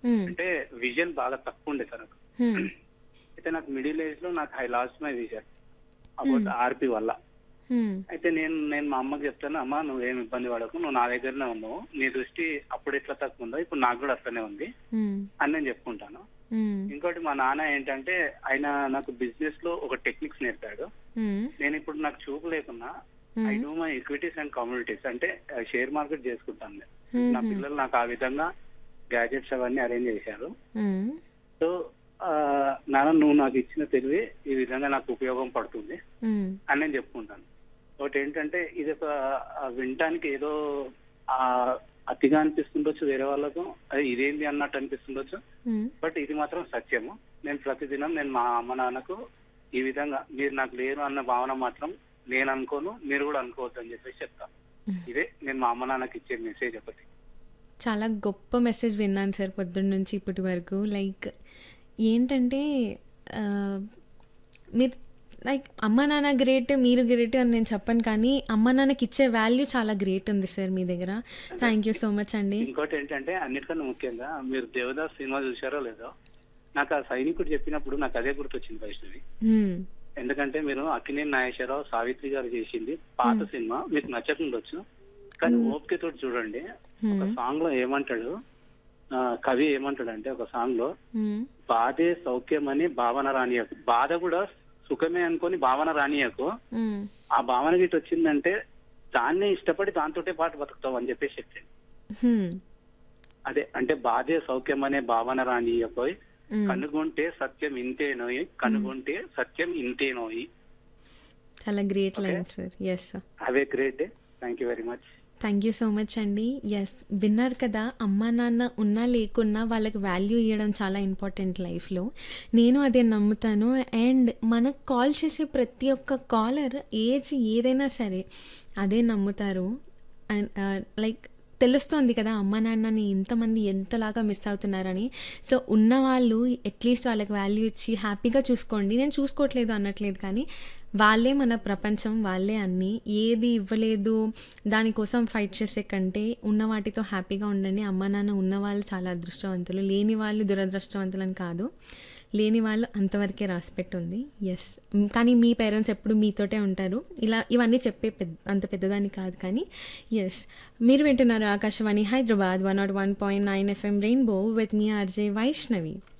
హ్మ్. అంటే విజన్ బాగా తక్కువ ఉండే సార్ నాకు హ్మ్. అయితే నాకు మిడిల్ ఏజ్ లో నాకు I lost my vision about R P వల్ల హ్మ్. అయితే నేను నేను మా అమ్మకి చెప్తాను అమ్మ నువ్వేం ఇబ్బంది పడకు నువ్వు నా దగ్గరనే ఉన్నావు నీ దృష్టి అప్పుడు ఎట్లా తక్కువ ఉందో ఇప్పుడు నాకు కూడా అట్లనే ఉంది హ్మ్. అని నేను చెప్పుకుంటాను హ్మ్. ఇంకోటి మా నాన్న ఏంటంటే ఆయన నాకు బిజినెస్ లో ఒక టెక్నిక్స్ నేర్పాడు హ్మ్. నేను ఇప్పుడు నాకు చూపు లేకున్నా Hmm. I do my equities and communities అంటే షేర్ మార్కెట్ చేసుకుంటాను నేను Hmm. నా పిల్లలు నాకు ఆ విధంగా గ్యాజెట్స్ అవన్నీ అరేంజ్ చేశారు హ్మ్. సో ఆ, నాన్న నువ్వు నాకు ఇచ్చిన తెలివి ఈ విధంగా నాకు ఉపయోగం పడుతుంది హ్మ్. అని నేను చెప్పుకుంటాను ఒకటి ఏంటంటే ఇది ఒక ఆ, వినటానికి ఏదో ఆ అతిగా అనిపిస్తుండొచ్చు వేరే వాళ్ళకు అది ఇదేంది అన్నట్టు అనిపిస్తుండొచ్చు హ్మ్. బట్ ఇది మాత్రం సత్యము నేను ప్రతిదినం నేను మా అమ్మ నాన్నకు ఈ విధంగా మీరు నాకు లేరు అన్న భావన మాత్రం నేను అనుకోను మీరు కూడా అనుకోవద్దు అని చెప్పేసి చెప్తాను ఇదే నేను మా అమ్మ నాన్నకి ఇచ్చే మెసేజ్ ఒకటి చాలా గొప్ప మెసేజ్ విన్నాను సార్ పొద్దున్న నుంచి ఇప్పటి వరకు లైక్ ఏంటంటే ఆ, మీరు లైక్ అమ్మ నాన్న గ్రేట్ మీరు గ్రేట్ అని నేను చెప్పను కానీ అమ్మ నాన్నకి ఇచ్చే వాల్యూ చాలా గ్రేట్ ఉంది సార్ మీ దగ్గర థ్యాంక్ యూ సో మచ్ అండి ఇంకోటి ఏంటంటే అన్నిటికన్నా ముఖ్యంగా మీరు దేవదాస్ సినిమా చూసారో లేదో నాకు ఆ సైనికుడు చెప్పినప్పుడు నాకు అదే గుర్తొచ్చింది వైష్ణవి హ్మ్. ఎందుకంటే మీరు అక్కినేని నాగేశ్వరరావు సావిత్రి గారు చేసింది పాత సినిమా మీకు నచ్చకుండొచ్చు కానీ ఓపికతో చూడండి ఒక సాంగ్ లో ఏమంటాడు ఆ, కవి ఏమంటాడు అంటే ఒక సాంగ్ లో హ్మ్. బాధే సౌఖ్యం అని భావన రానియకు బాధ కూడా సుఖమే అనుకొని భావన రానియకు హ్మ్. ఆ భావన గిట్ వచ్చిందంటే దాన్నే ఇష్టపడి దాంతోటే పాటు బతుకుతావు అని చెప్పేసి చెప్తాను హ్మ్. అదే అంటే బాధే సౌఖ్యం అనే భావన రానియపోయి హ్మ్. కనుగొంటే సత్యం ఇంతేనోయి కనుగొంటే సత్యం ఇంతేనోయి చాలా great line sir yes sir అవే great thank you very much thank you so much అండి ఎస్ విన్నారు కదా అమ్మా నాన్న ఉన్నా లేకున్నా వాళ్ళకి వాల్యూ ఇవ్వడం చాలా ఇంపార్టెంట్ లైఫ్లో నేను అదే నమ్ముతాను అండ్ మనకు కాల్ చేసే ప్రతి ఒక్క కాలర్ ఏజ్ ఏదైనా సరే అదే నమ్ముతారు అండ్ లైక్ తెలుస్తోంది కదా అమ్మ నాన్నని ఇంతమంది ఎంతలాగా మిస్ అవుతున్నారని సో ఉన్నవాళ్ళు అట్లీస్ట్ వాళ్ళకి వాల్యూ ఇచ్చి హ్యాపీగా చూసుకోండి నేను చూసుకోవట్లేదు అనట్లేదు కానీ వాళ్ళే మన ప్రపంచం వాళ్ళే అన్నీ ఏది ఇవ్వలేదు దానికోసం ఫైట్ చేసే కంటే ఉన్న వాటితో హ్యాపీగా ఉండండి అమ్మ నాన్న ఉన్న వాళ్ళు చాలా అదృష్టవంతులు లేని వాళ్ళు దురదృష్టవంతులు అని కాదు లేని వాళ్ళు అంతవరకే రాసిపెట్టి ఉంది ఎస్ కానీ మీ పేరెంట్స్ ఎప్పుడు మీతోటే ఉంటారు ఇలా ఇవన్నీ చెప్పే పెద్ద అంత పెద్దదాన్ని కాదు కానీ ఎస్ మీరు వింటున్నారు Akashvani Hyderabad one naught one point nine F M rainbow with మీ ఆర్జే వైష్ణవి